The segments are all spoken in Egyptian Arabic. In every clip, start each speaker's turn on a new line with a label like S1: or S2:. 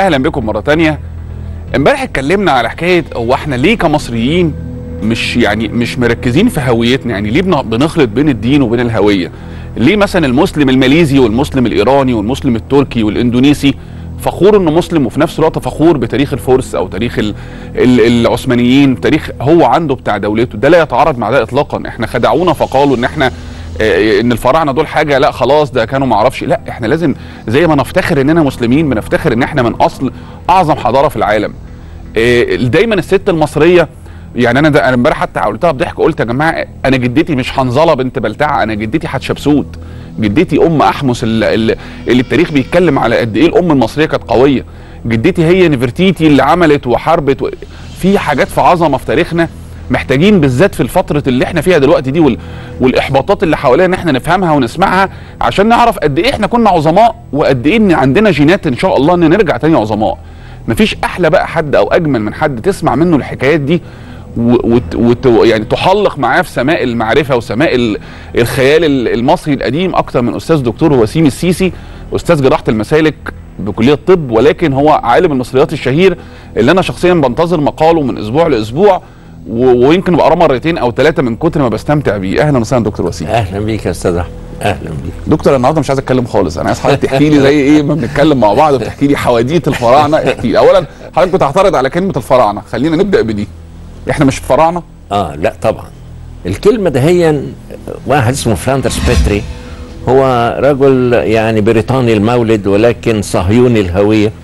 S1: اهلا بكم مره تانية امبارح اتكلمنا على حكايه هو احنا ليه كمصريين مش يعني مش مركزين في هويتنا يعني ليه بن- بنخلط بين الدين وبين الهويه ليه مثلا المسلم الماليزي والمسلم الايراني والمسلم التركي والاندونيسي فخور انه مسلم وفي نفس الوقت فخور بتاريخ الفرس او تاريخ ال ال العثمانيين تاريخ هو عنده بتاع دولته ده لا يتعارض مع ده اطلاقا احنا خدعونا فقالوا ان احنا آه، ان الفراعنه دول حاجه لا خلاص ده كانوا ما اعرفش لا احنا لازم زي ما نفتخر اننا مسلمين بنفتخر ان احنا من اصل اعظم حضاره في العالم آه، دايما الست المصريه يعني انا ده انا امبارح حتى قلتها بضحك قلت يا جماعه انا جدتي مش حنظله بنت بلتعه انا جدتي حتشبسوت جدتي ام احمس اللي, اللي اللي التاريخ بيتكلم على قد ايه الام المصريه كانت قويه جدتي هي نفرتيتي اللي عملت وحاربت و... في حاجات في عظمه في تاريخنا محتاجين بالذات في الفترة اللي احنا فيها دلوقتي دي وال... والاحباطات اللي حوالينا ان احنا نفهمها ونسمعها عشان نعرف قد ايه احنا كنا عظماء وقد ايه ان عندنا جينات ان شاء الله ان نرجع تاني عظماء مفيش احلى بقى حد او اجمل من حد تسمع منه الحكايات دي و... وت... وت... يعني تحلق معاه في سماء المعرفة وسماء ال... الخيال ال- المصري القديم اكتر من استاذ دكتور وسيم السيسي استاذ جراحة المسالك بكلية الطب ولكن هو عالم المصريات الشهير اللي انا شخصيا بنتظر مقاله من اسبوع لاسبوع و- ويمكن بقراه مرتين او ثلاثه من كتر ما بستمتع بيه اهلا وسهلا دكتور وسيم
S2: اهلا بيك يا استاذ احمد اهلا بيك
S1: دكتور أنا النهارده مش عايز اتكلم خالص انا عايز حضرتك تحكي لي زي ايه ما بنتكلم مع بعض وتحكي لي حواديت الفراعنه احكي لي اولا حضرتك بتعترض على كلمه الفراعنه خلينا نبدا بدي احنا مش فراعنه
S2: اه لا طبعا الكلمه دهيا واحد اسمه فلاندرز بيتري هو رجل يعني بريطاني المولد ولكن صهيوني الهويه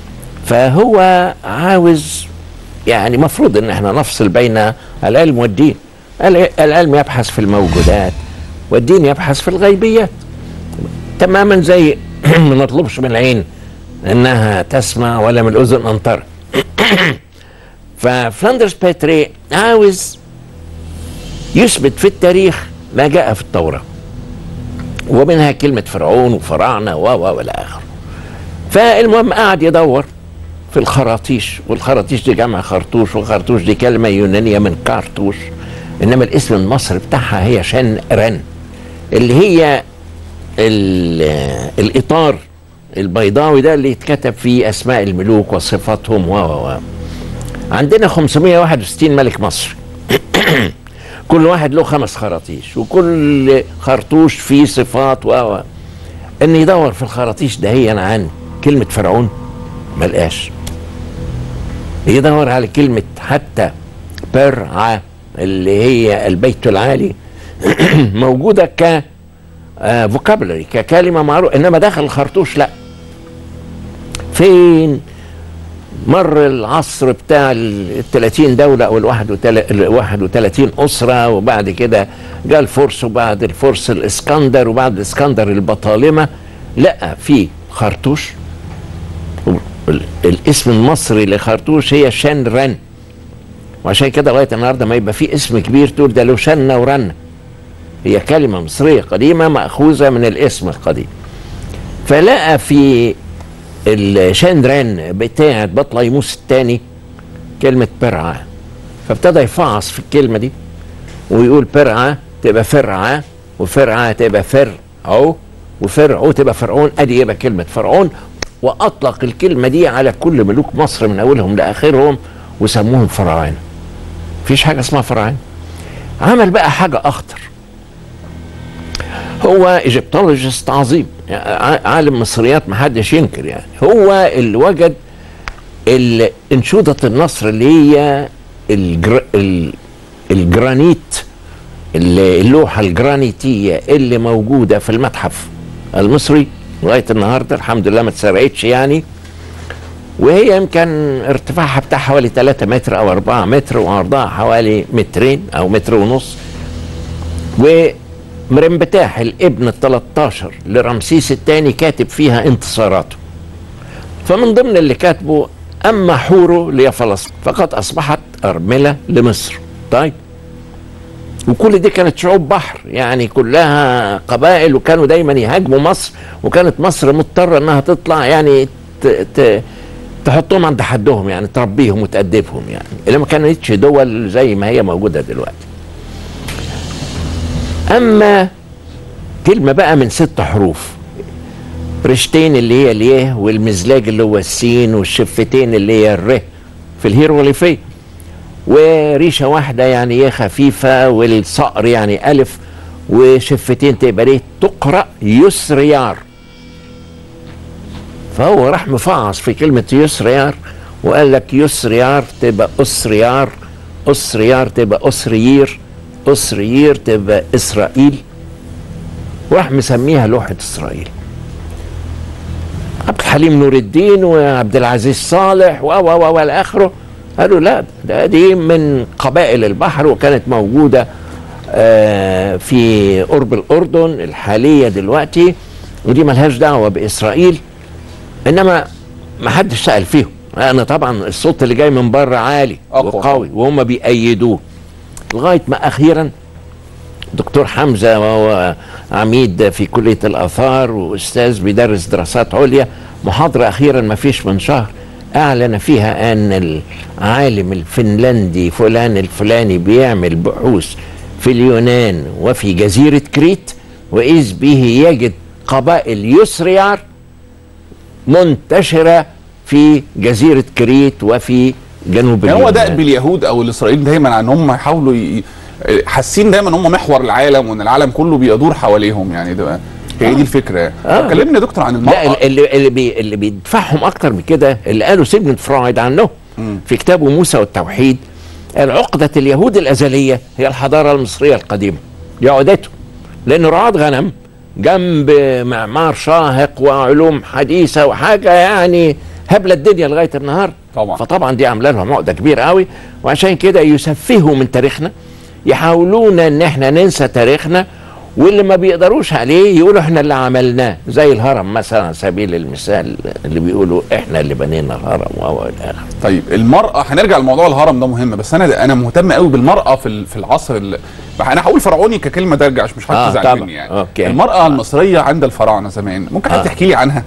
S2: فهو عاوز يعني مفروض ان احنا نفصل بين العلم والدين الع- العلم يبحث في الموجودات والدين يبحث في الغيبيات تماما زي ما نطلبش من العين انها تسمع ولا من الاذن ان ترى ففلاندرز بيتري عاوز يثبت في التاريخ ما جاء في التوراة ومنها كلمة فرعون وفراعنة و و والى آخره فالمهم قعد يدور في الخراطيش والخراطيش دي جمع خرطوش والخرطوش دي كلمة يونانية من كارتوش إنما الاسم المصري بتاعها هي شن رن اللي هي ال- الإطار البيضاوي ده اللي اتكتب فيه أسماء الملوك وصفاتهم و و و عندنا 561 ملك مصري كل واحد له خمس خراطيش وكل خرطوش فيه صفات و و ان يدور في الخراطيش ده هي عن كلمة فرعون ملقاش يدور على كلمة حتى برعة اللي هي البيت العالي موجودة ك فوكابلري ككلمة معروفة انما داخل الخرطوش لا فين مر العصر بتاع ال 30 دولة أو ال 31 أسرة وبعد كده جاء الفرس وبعد الفرس الإسكندر وبعد الإسكندر البطالمة لا في خرطوش ال- الاسم المصري لخرطوش هي شن رن وعشان كده لغاية النهاردة ما يبقى في اسم كبير تقول ده له شنة ورنة هي كلمة مصرية قديمة مأخوذة من الاسم القديم فلقى في الشندران بتاعت بطليموس الثاني كلمة برعة فابتدى يفعص في الكلمة دي ويقول برعة تبقى فرعة وفرعة تبقى فرعو وفرعو تبقى فرعون ادي يبقى كلمة فرعون واطلق الكلمة دي على كل ملوك مصر من اولهم لاخرهم وسموهم فراعنة مفيش حاجة اسمها فراعنة عمل بقى حاجة اخطر هو ايجيبتولوجيست عظيم ع- عالم مصريات محدش ينكر يعني هو اللي وجد ال- انشوده النصر اللي هي الجر... ال... الجرانيت اللي- اللوحه الجرانيتيه اللي موجوده في المتحف المصري لغايه النهارده الحمد لله ما اتسرقتش يعني وهي يمكن ارتفاعها بتاع حوالي 3 متر او 4 متر وعرضها حوالي مترين او متر ونص ومرمبتاح الابن ال 13 لرمسيس الثاني كاتب فيها انتصاراته فمن ضمن اللي كاتبه اما حوره لفلسطين فقد اصبحت ارمله لمصر طيب وكل دي كانت شعوب بحر يعني كلها قبائل وكانوا دايما يهاجموا مصر وكانت مصر مضطره انها تطلع يعني ت... ت... تحطهم عند حدهم يعني تربيهم وتأدبهم يعني اللي ما كانتش دول زي ما هي موجوده دلوقتي اما كلمه بقى من ست حروف رشتين اللي هي اليه والمزلاج اللي هو السين والشفتين اللي هي الره في الهيروغليفيه وريشه واحده يعني ايه خفيفه والصقر يعني الف وشفتين تبقى ليه تقرا يسريار فهو راح مفعص في كلمه يسريار وقال لك يسريار تبقى اسريار اسريار تبقى اسريير اسريير تبقى اسرائيل وراح مسميها لوحه اسرائيل عبد الحليم نور الدين وعبد العزيز صالح و و و والى اخره قالوا لا ده دي من قبائل البحر وكانت موجوده آه، في قرب الاردن الحاليه دلوقتي ودي ملهاش دعوه باسرائيل انما ما حدش سال فيهم انا طبعا الصوت اللي جاي من بره عالي
S1: أقوى.
S2: وقوي وهم بيأيدوه لغايه ما اخيرا دكتور حمزه وهو عميد في كليه الاثار واستاذ بيدرس دراسات عليا محاضره اخيرا ما فيش من شهر اعلن فيها ان العالم الفنلندي فلان الفلاني بيعمل بحوث في اليونان وفي جزيره كريت واذ به يجد قبائل يسريار منتشره في جزيره كريت وفي جنوب
S1: يعني هو
S2: اليونان
S1: دأب اليهود او الاسرائيليين دايما عن هم يحاولوا ي... حاسين دايما ان هم محور العالم وان العالم كله بيدور حواليهم يعني ده هي دي الفكره يعني
S2: آه.
S1: طب كلمني يا دكتور عن
S2: لا
S1: المرأة
S2: اللي اللي بي اللي بيدفعهم اكتر من كده اللي قاله سيجموند فرويد عنه
S1: مم.
S2: في كتابه موسى والتوحيد قال عقدة اليهود الأزلية هي الحضارة المصرية القديمة دي عقدته لأن رعاة غنم جنب معمار شاهق وعلوم حديثة وحاجة يعني هبلة الدنيا لغاية النهار
S1: طبعا.
S2: فطبعا دي عاملة لهم عقدة كبيرة قوي وعشان كده يسفهوا من تاريخنا يحاولون ان احنا ننسى تاريخنا واللي ما بيقدروش عليه يقولوا احنا اللي عملناه زي الهرم مثلا على سبيل المثال اللي بيقولوا احنا اللي بنينا الهرم و الى اخره
S1: طيب المرأة هنرجع لموضوع الهرم ده مهم بس انا انا مهتم قوي بالمرأة في ال- في العصر ال... انا هقول فرعوني ككلمة ترجع مش
S2: آه،
S1: هتزعل
S2: طبعا.
S1: مني يعني
S2: أوكي.
S1: المرأة المصرية عند الفراعنة زمان ممكن حد
S2: آه.
S1: تحكي لي عنها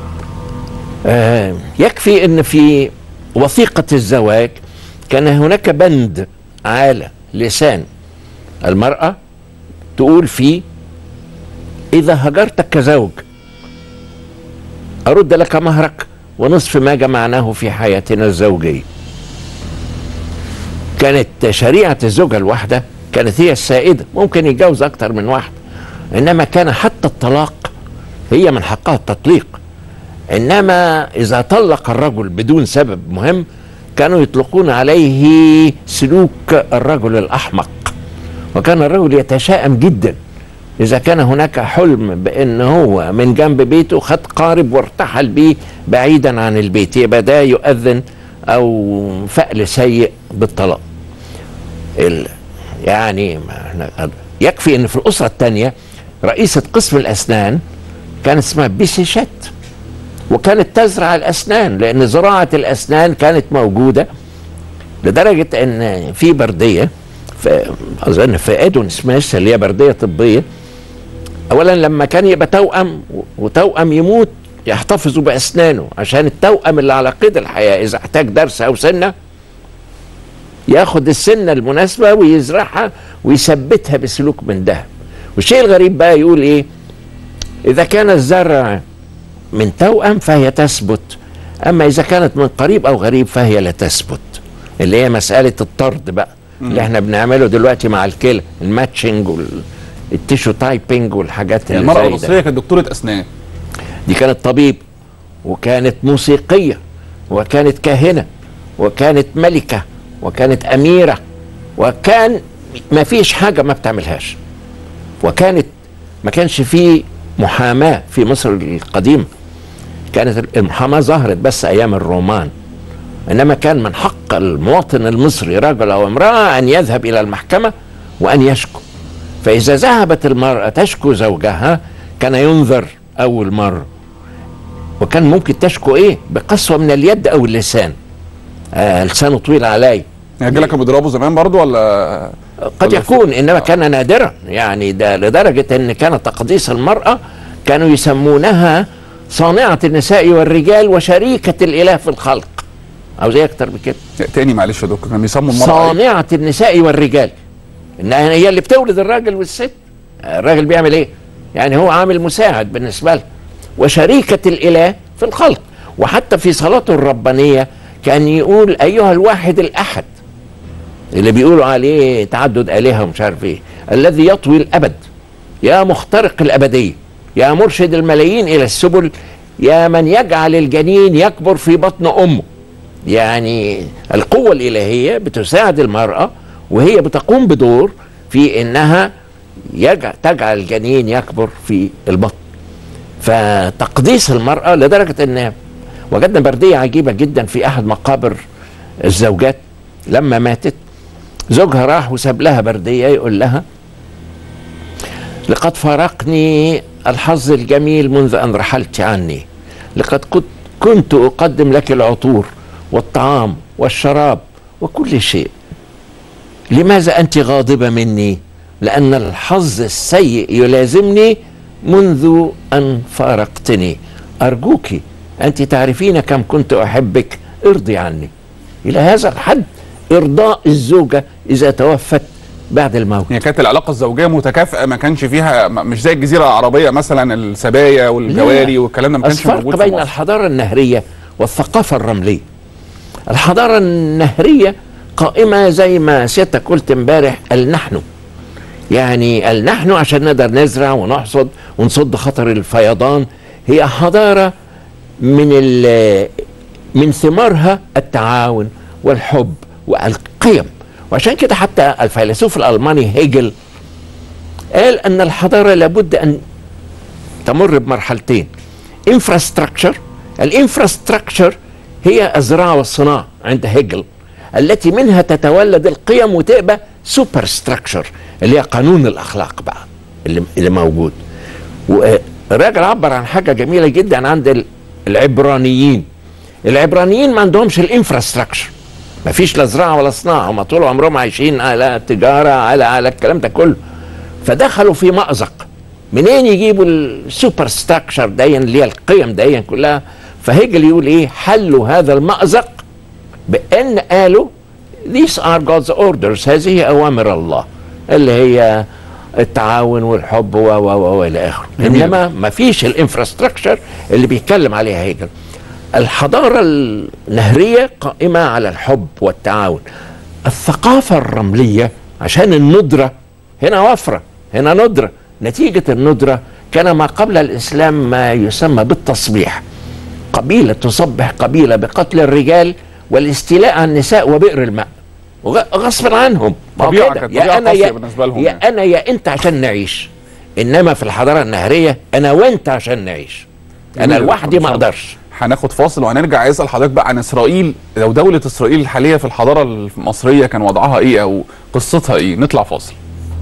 S2: آه يكفي ان في وثيقة الزواج كان هناك بند على لسان المرأة تقول فيه إذا هجرتك كزوج أرد لك مهرك ونصف ما جمعناه في حياتنا الزوجية كانت شريعة الزوجة الواحدة كانت هي السائدة ممكن يتجوز أكتر من واحدة إنما كان حتى الطلاق هي من حقها التطليق انما اذا طلق الرجل بدون سبب مهم كانوا يطلقون عليه سلوك الرجل الاحمق وكان الرجل يتشائم جدا اذا كان هناك حلم بان هو من جنب بيته خد قارب وارتحل بيه بعيدا عن البيت يبقى ده يؤذن او فأل سيء بالطلاق ال- يعني ما احنا يكفي ان في الاسره الثانيه رئيسه قسم الاسنان كانت اسمها بيسيشات وكانت تزرع الاسنان لان زراعه الاسنان كانت موجوده لدرجه ان في برديه في اظن في ادون سميث اللي هي برديه طبيه اولا لما كان يبقى توأم وتوأم يموت يحتفظوا باسنانه عشان التوأم اللي على قيد الحياه اذا احتاج درس او سنه ياخد السنه المناسبه ويزرعها ويثبتها بسلوك من ذهب والشيء الغريب بقى يقول ايه اذا كان الزرع من توأم فهي تثبت أما إذا كانت من قريب أو غريب فهي لا تثبت اللي هي مسألة الطرد بقى اللي احنا بنعمله دلوقتي مع الكلى الماتشنج والتيشو تايبنج والحاجات
S1: يعني
S2: اللي
S1: المرأة
S2: زي ده
S1: المصرية كانت دكتورة اسنان
S2: دي كانت طبيب وكانت موسيقية وكانت كاهنة وكانت ملكة وكانت أميرة وكان ما فيش حاجة ما بتعملهاش وكانت ما كانش فيه محاماة في مصر القديمة كانت المحاماة ظهرت بس أيام الرومان إنما كان من حق المواطن المصري رجل أو امرأة أن يذهب إلى المحكمة وأن يشكو فإذا ذهبت المرأة تشكو زوجها كان ينذر أول مرة وكان ممكن تشكو إيه بقسوة من اليد أو اللسان آه لسانه طويل علي
S1: يعني كانوا بيضربوا زمان برضو ولا
S2: قد
S1: ولا
S2: يكون انما كان نادرا يعني ده لدرجه ان كان تقديس المراه كانوا يسمونها صانعه النساء والرجال وشريكه الاله في الخلق او زي اكتر من كده
S1: تاني معلش يا دكتور كانوا بيسموا المرأة إيه؟
S2: صانعه النساء والرجال انها هي اللي بتولد الراجل والست الراجل بيعمل ايه يعني هو عامل مساعد بالنسبه لها وشريكة الإله في الخلق وحتى في صلاته الربانية كان يقول أيها الواحد الأحد اللي بيقولوا عليه تعدد آلهة ومش عارف إيه الذي يطوي الأبد يا مخترق الأبدية يا مرشد الملايين إلى السبل يا من يجعل الجنين يكبر في بطن أمه يعني القوة الإلهية بتساعد المرأة وهي بتقوم بدور في إنها يجعل تجعل الجنين يكبر في البطن فتقديس المرأة لدرجة أن وجدنا بردية عجيبة جدا في أحد مقابر الزوجات لما ماتت زوجها راح وساب لها بردية يقول لها لقد فارقني الحظ الجميل منذ أن رحلت عني لقد كنت كنت أقدم لك العطور والطعام والشراب وكل شيء لماذا أنت غاضبة مني لأن الحظ السيء يلازمني منذ أن فارقتني أرجوك أنت تعرفين كم كنت أحبك ارضي عني إلى هذا الحد إرضاء الزوجة إذا توفت بعد الموت
S1: يعني كانت العلاقه الزوجيه متكافئه ما كانش فيها م- مش زي الجزيره العربيه مثلا السبايا والجواري والكلام ده ما كانش
S2: بس فرق
S1: موجود في
S2: بين
S1: مصر.
S2: الحضارة النهرية والثقافة الرملية الحضارة النهرية قائمة زي ما سيادتك قلت امبارح النحن يعني النحن عشان نقدر نزرع ونحصد ونصد خطر الفيضان هي حضارة من ال- من ثمارها التعاون والحب والقيم وعشان كده حتى الفيلسوف الألماني هيجل قال أن الحضارة لابد أن تمر بمرحلتين انفراستراكشر الانفراستراكشر هي الزراعه والصناعه عند هيجل التي منها تتولد القيم وتبقى سوبر ستراكشر اللي هي قانون الاخلاق بقى اللي, اللي موجود والراجل عبر عن حاجه جميله جدا عند ال- العبرانيين العبرانيين ما عندهمش الانفراستراكشر ما فيش لا زراعه ولا صناعه هم طول عمرهم عايشين على تجاره على على الكلام ده كله فدخلوا في مأزق منين يجيبوا السوبر ستراكشر دي اللي هي القيم دي كلها فهيجل يقول ايه حلوا هذا المأزق بان قالوا these are God's orders هذه اوامر الله اللي هي التعاون والحب و و و والى اخره
S1: جميل.
S2: انما ما فيش الانفراستراكشر اللي بيتكلم عليها هيجل الحضاره النهريه قائمه على الحب والتعاون الثقافه الرمليه عشان الندره هنا وفره هنا ندره نتيجه الندره كان ما قبل الاسلام ما يسمى بالتصبيح قبيله تصبح قبيله بقتل الرجال والاستيلاء على النساء وبئر الماء وغ- غصبا عنهم ما هو
S1: طبيعة
S2: كده.
S1: كانت
S2: يا
S1: طبيعة
S2: انا
S1: قاسية
S2: يا,
S1: بالنسبة لهم
S2: يا
S1: يعني.
S2: انا يا انت عشان نعيش انما في الحضاره النهريه انا وانت عشان نعيش انا
S1: جميل.
S2: لوحدي ما
S1: إن شاء الله.
S2: اقدرش
S1: هناخد فاصل وهنرجع عايز اسال حضرتك بقى عن اسرائيل لو دوله اسرائيل الحاليه في الحضاره المصريه كان وضعها ايه او قصتها ايه نطلع فاصل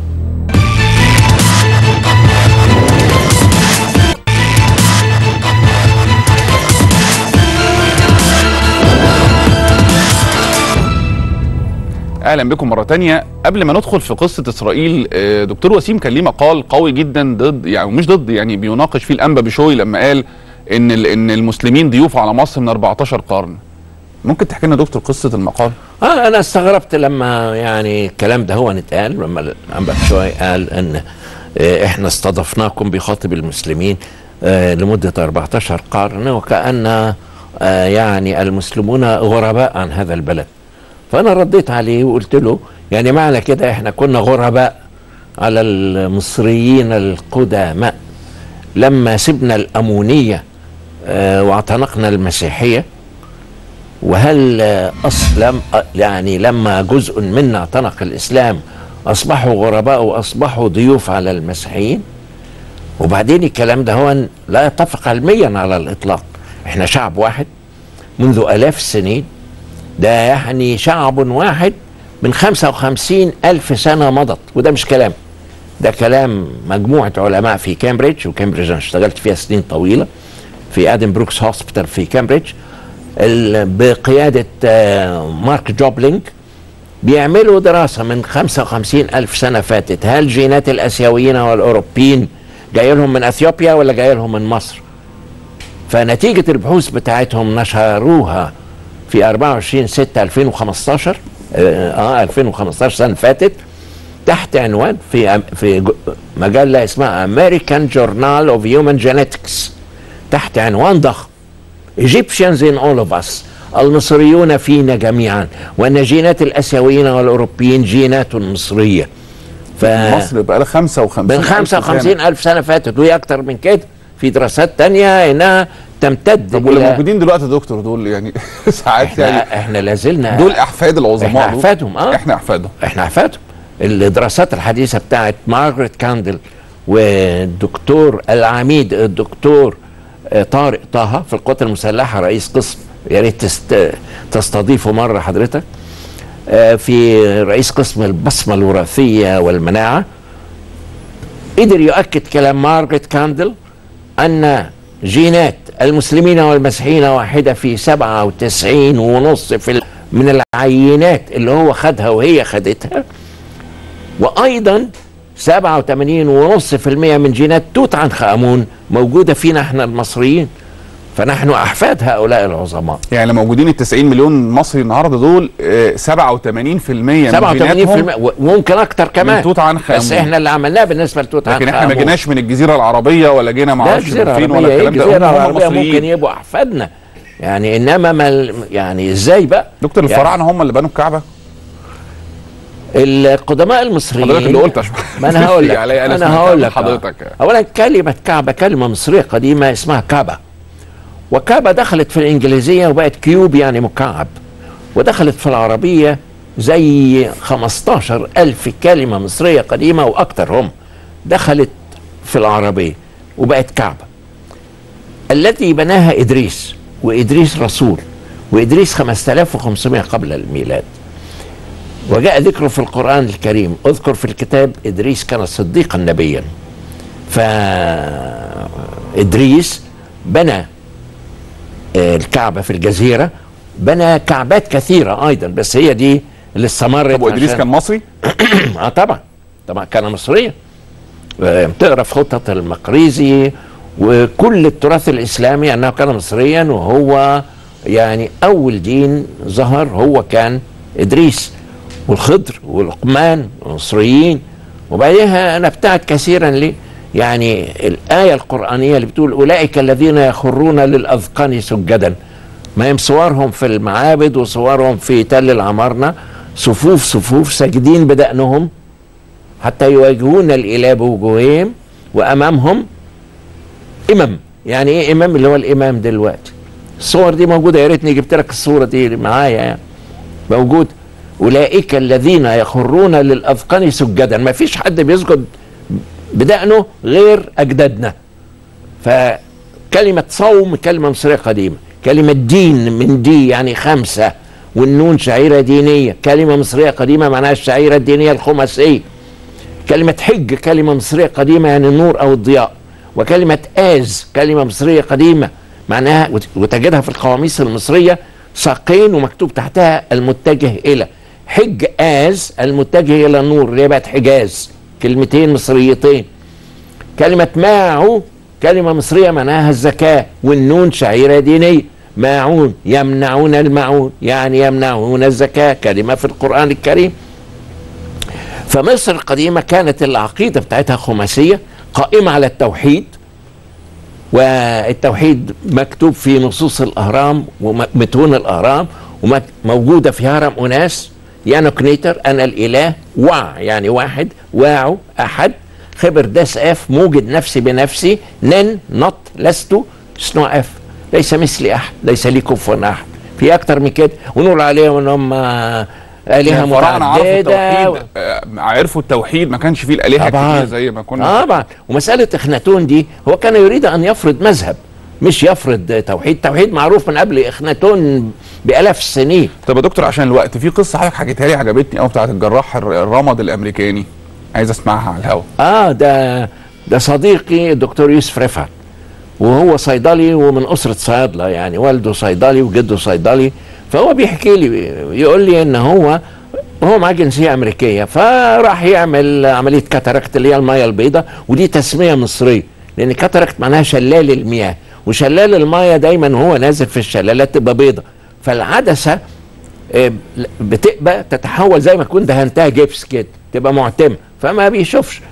S1: اهلا بكم مره تانية قبل ما ندخل في قصه اسرائيل آه، دكتور وسيم كان ليه مقال قوي جدا ضد يعني مش ضد يعني بيناقش فيه الانبا بشوي لما قال ان ال- ان المسلمين ضيوف على مصر من 14 قرن ممكن تحكي لنا دكتور قصه المقال
S2: اه انا استغربت لما يعني الكلام ده هو اتقال لما الانبا شوي قال ان آه، احنا استضفناكم بخاطب المسلمين آه، لمده 14 قرن وكان آه، يعني المسلمون غرباء عن هذا البلد فانا رديت عليه وقلت له يعني معنى كده احنا كنا غرباء على المصريين القدماء لما سبنا الامونيه آه، واعتنقنا المسيحيه وهل آه، أسلم آه، يعني لما جزء منا اعتنق الإسلام أصبحوا غرباء وأصبحوا ضيوف على المسيحيين وبعدين الكلام ده هو لا يتفق علميا على الإطلاق احنا شعب واحد منذ آلاف السنين ده يعني شعب واحد من 55 ألف سنة مضت وده مش كلام ده كلام مجموعة علماء في كامبريدج وكامبريدج أنا اشتغلت فيها سنين طويلة في ادم بروكس هوسبيتال في كامبريدج ال- بقيادة آه، مارك جوبلينج بيعملوا دراسة من 55 ألف سنة فاتت هل جينات الآسيويين والأوروبيين جاي لهم من أثيوبيا ولا جاي لهم من مصر فنتيجة البحوث بتاعتهم نشروها في 24 6 2015 اه آه، 2015 سنة فاتت تحت عنوان في أم- في جو- مجلة اسمها American Journal of Human Genetics تحت عنوان ضخم Egyptians in all of us المصريون فينا جميعا وأن جينات الآسيويين والأوروبيين جينات مصرية ف...
S1: مصر بقى لها 55
S2: من 55 ألف سنة فاتت وهي أكتر من كده في دراسات تانية إنها تمتد
S1: طب واللي موجودين دلوقتي يا دكتور دول يعني ساعات
S2: احنا,
S1: يعني
S2: احنا لازلنا
S1: دول احفاد العظماء
S2: احنا
S1: دول.
S2: أحفادهم، آه.
S1: احنا احفادهم
S2: احنا احفادهم الدراسات الحديثه بتاعت مارغريت كاندل والدكتور العميد الدكتور آه، طارق طه في القوات المسلحه رئيس قسم يا ريت تست- تستضيفه مره حضرتك آه، في رئيس قسم البصمه الوراثيه والمناعه قدر يؤكد كلام مارغريت كاندل ان جينات المسلمين والمسيحيين واحده في 97 ونص في ال- من العينات اللي هو خدها وهي خدتها وايضا 87 ونص في المية من جينات توت عنخ امون موجوده فينا احنا المصريين فنحن احفاد هؤلاء العظماء
S1: يعني اللي موجودين ال 90 مليون مصري النهارده دول آه، 87% من
S2: 87%
S1: جيناتهم
S2: وممكن اكتر كمان
S1: من توت عنخ
S2: بس
S1: آمون.
S2: احنا اللي عملناه بالنسبه لتوت عنخ
S1: لكن احنا ما
S2: آمون.
S1: جيناش من الجزيره العربيه ولا جينا ما
S2: لا
S1: اعرفش
S2: الجزيره
S1: من فين ولا
S2: العربيه ايه
S1: الكلام ده
S2: الجزيره
S1: هم
S2: العربيه ممكن
S1: مصريين
S2: يبقوا احفادنا يعني انما ما يعني ازاي بقى
S1: دكتور
S2: يعني
S1: الفراعنه هم اللي بنوا الكعبه
S2: القدماء المصريين
S1: حضرتك اللي قلت عشان
S2: ما انا هقول لك
S1: عليا انا
S2: انا
S1: سمعتها
S2: هقول
S1: من
S2: لك
S1: حضرتك
S2: آه. اولا كلمه كعبه كلمه مصريه قديمه اسمها كعبه وكعبه دخلت في الانجليزيه وبقت كيوب يعني مكعب ودخلت في العربيه زي 15 ألف كلمة مصرية قديمة وأكثر هم دخلت في العربية وبقت كعبة التي بناها إدريس وإدريس رسول وإدريس 5500 قبل الميلاد وجاء ذكره في القرآن الكريم اذكر في الكتاب إدريس كان صديقا نبيا فإدريس بنى آه، الكعبة في الجزيرة بنى كعبات كثيرة أيضا بس هي دي اللي استمرت
S1: طب وادريس
S2: عشان-
S1: كان مصري
S2: اه طبعا طبعا كان مصريا آه، تقرا في خطط المقريزي وكل التراث الاسلامي انه كان مصريا وهو يعني اول دين ظهر هو كان ادريس والخضر ولقمان مصريين وبعدها انا ابتعد كثيرا ليه يعني الايه القرانيه اللي بتقول اولئك الذين يخرون للاذقان سجدا ما هم صورهم في المعابد وصورهم في تل العمارنه صفوف صفوف ساجدين بدأنهم حتى يواجهون الإله بوجوههم وأمامهم إمام يعني إيه إمام اللي هو الإمام دلوقتي الصور دي موجودة يا ريتني جبت لك الصورة دي معايا يعني موجود أولئك الذين يخرون للأذقان سجدا ما فيش حد بيسجد بدأنه غير أجدادنا فكلمة صوم كلمة مصرية قديمة كلمة دين من دي يعني خمسة والنون شعيرة دينية كلمة مصرية قديمة معناها الشعيرة الدينية الخماسية كلمة حج كلمة مصرية قديمة يعني النور أو الضياء وكلمة آز كلمة مصرية قديمة معناها وت- وتجدها في القواميس المصرية ساقين ومكتوب تحتها المتجه إلى حج آز المتجه إلى النور اللي هي بقت حجاز كلمتين مصريتين كلمة ماعو كلمة مصرية معناها الزكاة والنون شعيرة دينية ماعون يمنعون الماعون يعني يمنعون الزكاة كلمة في القرآن الكريم فمصر القديمة كانت العقيدة بتاعتها خماسية قائمة على التوحيد والتوحيد مكتوب في نصوص الأهرام ومتون الأهرام وموجودة في هرم أناس يانوكنيتر أنا الإله وع يعني واحد واعو أحد خبر داس اف موجد نفسي بنفسي نن نط لست سنو اف ليس مثلي احد ليس لي كفوا احد في اكتر من كده ونقول عليهم ان هم الهه
S1: الفراعنه عرفوا
S2: متعدده
S1: التوحيد آه، عرفوا التوحيد ما كانش فيه الالهه
S2: طبعاً.
S1: كتير زي ما كنا
S2: طبعا ومساله اخناتون دي هو كان يريد ان يفرض مذهب مش يفرض توحيد توحيد معروف من قبل اخناتون بالاف السنين
S1: طب يا دكتور عشان الوقت في قصه حضرتك حكيتها لي عجبتني قوي بتاعت الجراح الر- الرمد الامريكاني عايز اسمعها على الهوا
S2: اه ده ده صديقي الدكتور يوسف رفعت وهو صيدلي ومن اسره صيادله يعني والده صيدلي وجده صيدلي فهو بيحكي لي يقول لي ان هو هو معاه جنسيه امريكيه فراح يعمل عمليه كاتاراكت اللي هي الميه البيضاء ودي تسميه مصريه لان كاتاراكت معناها شلال المياه وشلال الميه دايما وهو نازل في الشلالات تبقى بيضاء فالعدسه آه، بتبقى تتحول زي ما كنت دهنتها جبس كده تبقى معتمه فما بيشوفش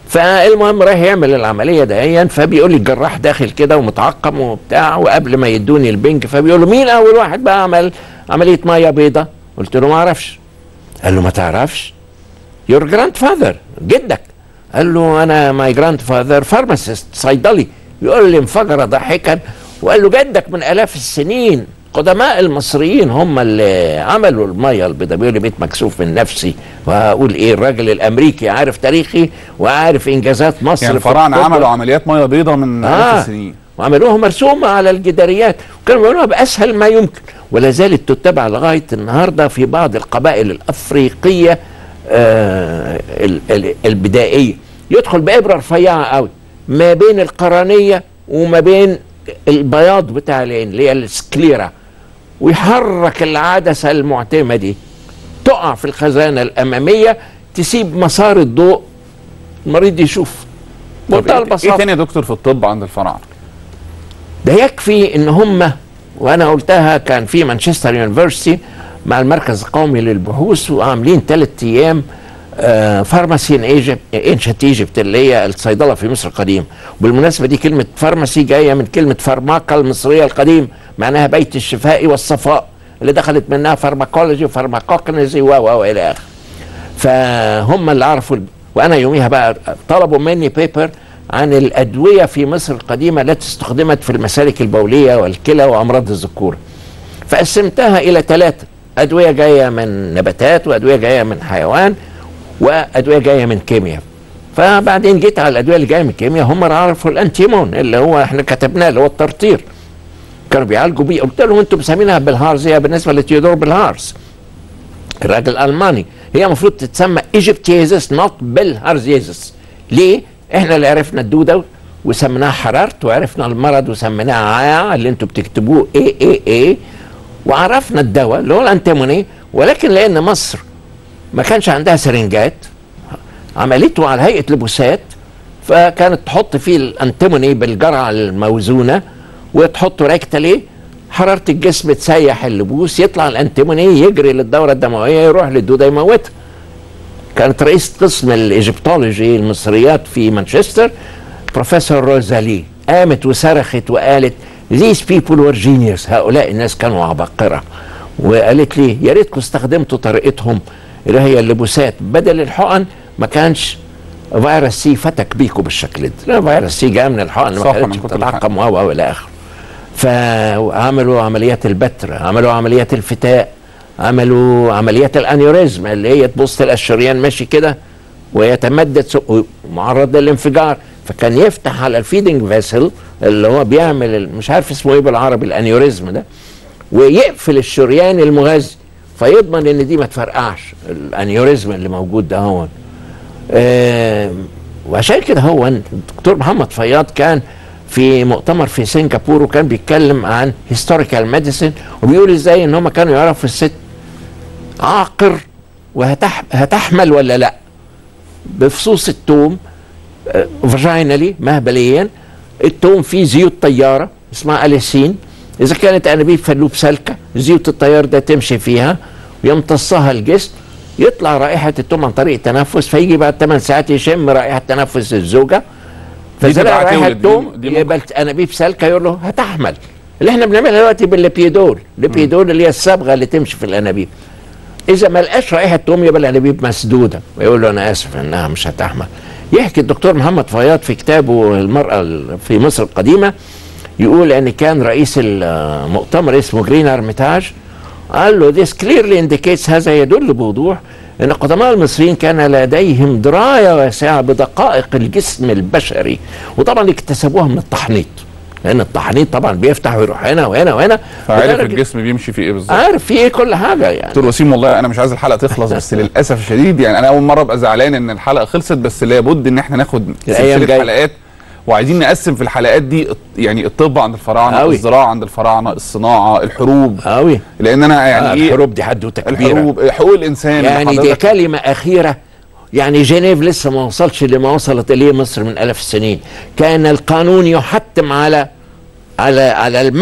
S2: فالمهم رايح يعمل العمليه دهيا فبيقول لي الجراح داخل كده ومتعقم وبتاع وقبل ما يدوني البنج فبيقول له مين اول واحد بقى عمل عمليه ميه بيضاء قلت له ما اعرفش قال له ما تعرفش يور جراند فاذر جدك قال له انا ماي جراند فاذر فارماسيست صيدلي يقول لي انفجر ضاحكا وقال له جدك من الاف السنين قدماء المصريين هم اللي عملوا الميه البيضاء بيقول لي بيت مكسوف من نفسي وهقول ايه الراجل الامريكي عارف تاريخي وعارف انجازات مصر
S1: يعني
S2: في
S1: الفراعنه
S2: الطب.
S1: عملوا عمليات ميه بيضاء من آلاف السنين
S2: وعملوها مرسومة على الجداريات وكانوا بيعملوها بأسهل ما يمكن ولا زالت تتبع لغاية النهاردة في بعض القبائل الأفريقية آه ال- ال- البدائية يدخل بإبرة رفيعة قوي ما بين القرنية وما بين البياض بتاع العين اللي هي السكليرا ويحرك العدسة المعتمة دي تقع في الخزانة الأمامية تسيب مسار الضوء المريض يشوف
S1: طب
S2: بمنتهى
S1: ايه
S2: البساطة
S1: إيه تاني يا دكتور في الطب عند الفراعنه
S2: ده يكفي ان هم وانا قلتها كان في مانشستر يونيفرسيتي مع المركز القومي للبحوث وعاملين ثلاث ايام فارماسي ان ايجيبت انشنت ايجيبت اللي هي الصيدله في مصر القديم وبالمناسبه دي كلمه فارماسي جايه من كلمه فارماكا المصريه القديم معناها بيت الشفاء والصفاء اللي دخلت منها فارماكولوجي وفارماكوكنزي و و الى اخره فهم اللي عرفوا الب- وانا يوميها بقى طلبوا مني بيبر عن الادويه في مصر القديمه التي استخدمت في المسالك البوليه والكلى وامراض الذكوره فقسمتها الى ثلاثه ادويه جايه من نباتات وادويه جايه من حيوان وادويه جايه من كيمياء فبعدين جيت على الادويه اللي جايه من الكيمياء هم اللي عرفوا الانتيمون اللي هو احنا كتبناه اللي هو الترطير كانوا بيعالجوا بيه قلت لهم انتم مسمينها بالهارز هي بالنسبه لتيودور بالهارز الراجل الالماني هي المفروض تتسمى ايجيبتيزس نوت بالهارزيزس ليه احنا اللي عرفنا الدوده وسميناها حرارت وعرفنا المرض وسميناها عيا اللي انتوا بتكتبوه اي اي اي وعرفنا الدواء اللي هو الانتيموني ولكن لان مصر ما كانش عندها سرنجات عملته على هيئه لبوسات فكانت تحط فيه الانتيموني بالجرعه الموزونه وتحطه ريكتالي حراره الجسم تسيح اللبوس يطلع الانتيموني يجري للدوره الدمويه يروح للدوده يموتها كانت رئيسة قسم الايجيبتولوجي المصريات في مانشستر بروفيسور روزالي قامت وصرخت وقالت these people were genius هؤلاء الناس كانوا عباقرة وقالت لي يا ريتكم استخدمتوا طريقتهم اللي هي اللبوسات بدل الحقن ما كانش فيروس سي فتك بيكم بالشكل ده لا فيروس سي جاء من الحقن
S1: صح،
S2: ما
S1: من
S2: كانتش
S1: كتر
S2: بتتعقم و و الى اخره فعملوا عمليات البتر عملوا عمليات الفتاء عملوا عمليات الانيوريزم اللي هي تبص تلاقي الشريان ماشي كده ويتمدد سو- معرض للانفجار فكان يفتح على الفيدنج فيسل اللي هو بيعمل ال- مش عارف اسمه ايه بالعربي الانيوريزم ده ويقفل الشريان المغذي فيضمن ان دي ما تفرقعش الانيوريزم اللي موجود ده هو آه وعشان كده هو الدكتور محمد فياض كان في مؤتمر في سنغافور وكان بيتكلم عن هيستوريكال ميديسن وبيقول ازاي ان هم كانوا يعرفوا الست عاقر وهتحمل ولا لا بفصوص التوم فاجينالي مهبليا التوم فيه زيوت طياره اسمها اليسين اذا كانت انابيب فلوب سالكه زيوت التيار ده تمشي فيها ويمتصها الجسم يطلع رائحه التوم عن طريق التنفس فيجي بعد 8 ساعات يشم رائحه تنفس الزوجه
S1: دي
S2: فزرع
S1: تبقى
S2: رائحه
S1: تولد، دي-
S2: توم
S1: دي ممكن-
S2: يبقى انابيب سالكه يقول له هتحمل اللي احنا بنعملها دلوقتي بالليبيدول الليبيدول اللي هي الصبغه اللي تمشي في الانابيب اذا ما لقاش رائحه توم يبقى الانابيب مسدوده ويقول له انا اسف انها مش هتحمل يحكي الدكتور محمد فياض في كتابه المراه ال- في مصر القديمه يقول ان كان رئيس المؤتمر اسمه جرين ارميتاج قال له this clearly indicates هذا يدل بوضوح ان قدماء المصريين كان لديهم درايه واسعه بدقائق الجسم البشري وطبعا اكتسبوها من التحنيط لان التحنيط طبعا بيفتح ويروح هنا وهنا وهنا
S1: فعارف
S2: لدرجة-
S1: الجسم بيمشي في ايه بالظبط
S2: عارف في ايه كل حاجه يعني
S1: دكتور وسيم والله انا مش عايز الحلقه تخلص بس للاسف الشديد يعني انا اول مره ابقى زعلان ان الحلقه خلصت بس لابد ان احنا ناخد
S2: الأيام
S1: سلسله
S2: جاية.
S1: حلقات وعايزين نقسم في الحلقات دي الط- يعني الطب عند الفراعنه
S2: أوي.
S1: الزراعه عند الفراعنه الصناعه الحروب
S2: قوي
S1: لان انا يعني
S2: آه
S1: ايه
S2: الحروب دي حدوته كبيره
S1: الحروب حقوق الانسان
S2: يعني دي
S1: حضرتك-
S2: كلمة أخيرة يعني جنيف لسه ما وصلش لما وصلت إليه مصر من ألف السنين كان القانون يحتم على على على الملك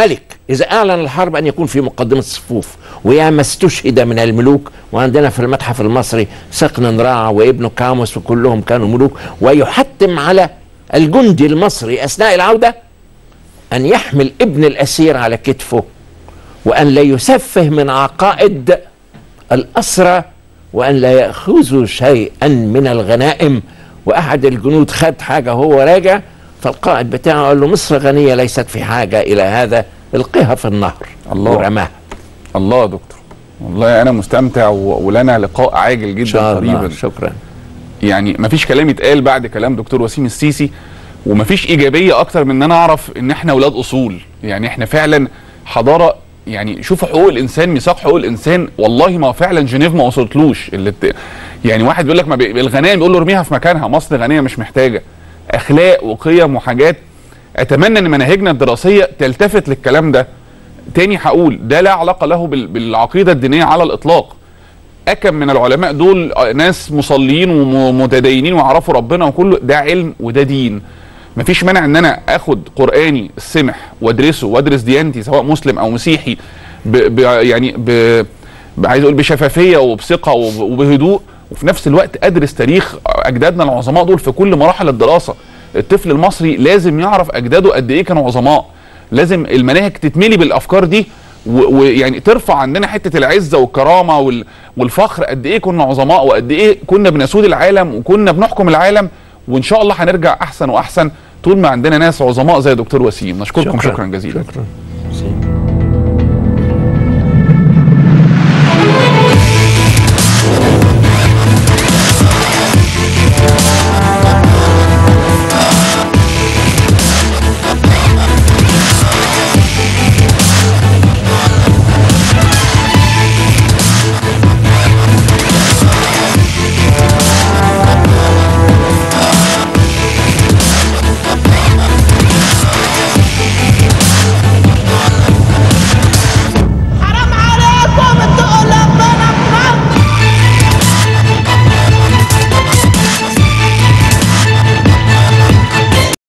S2: إذا أعلن الحرب أن يكون في مقدمة الصفوف ويا ما استشهد من الملوك وعندنا في المتحف المصري سقن راع وابنه كاموس وكلهم كانوا ملوك ويحتم على الجندي المصري أثناء العودة أن يحمل ابن الأسير على كتفه وأن لا يسفه من عقائد الأسرى وأن لا يأخذوا شيئا من الغنائم وأحد الجنود خد حاجة هو راجع فالقائد بتاعه قال له مصر غنية ليست في حاجة إلى هذا القها في النهر
S1: الله.
S2: ورماها
S1: الله يا دكتور والله انا مستمتع و- ولنا لقاء عاجل
S2: إن
S1: جدا
S2: شاء الله
S1: قريبا
S2: شكرا
S1: يعني مفيش كلام يتقال بعد كلام دكتور وسيم السيسي ومفيش ايجابيه اكتر من ان انا اعرف ان احنا اولاد اصول يعني احنا فعلا حضاره يعني شوفوا حقوق الانسان ميثاق حقوق الانسان والله ما فعلا جنيف ما وصلتلوش اللي ت... يعني واحد بيقول لك ما بي... الغنائم بيقول له ارميها في مكانها مصر غنيه مش محتاجه اخلاق وقيم وحاجات اتمنى ان مناهجنا الدراسيه تلتفت للكلام ده تاني هقول ده لا علاقه له بال... بالعقيده الدينيه على الاطلاق اكم من العلماء دول ناس مصلين ومتدينين ويعرفوا ربنا وكله ده علم وده دين مفيش مانع ان انا اخد قراني السمح وادرسه وادرس ديانتي سواء مسلم او مسيحي ب ب يعني ب ب- عايز اقول بشفافيه وبثقه وب- وبهدوء وفي نفس الوقت ادرس تاريخ اجدادنا العظماء دول في كل مراحل الدراسه الطفل المصري لازم يعرف اجداده قد ايه كانوا عظماء لازم المناهج تتملي بالافكار دي و- ويعني ترفع عندنا حته العزه والكرامه وال- والفخر قد ايه كنا عظماء وقد ايه كنا بنسود العالم وكنا بنحكم العالم وان شاء الله هنرجع احسن واحسن طول ما عندنا ناس عظماء زي دكتور وسيم نشكركم شكرا, شكرا جزيلا
S2: شكرا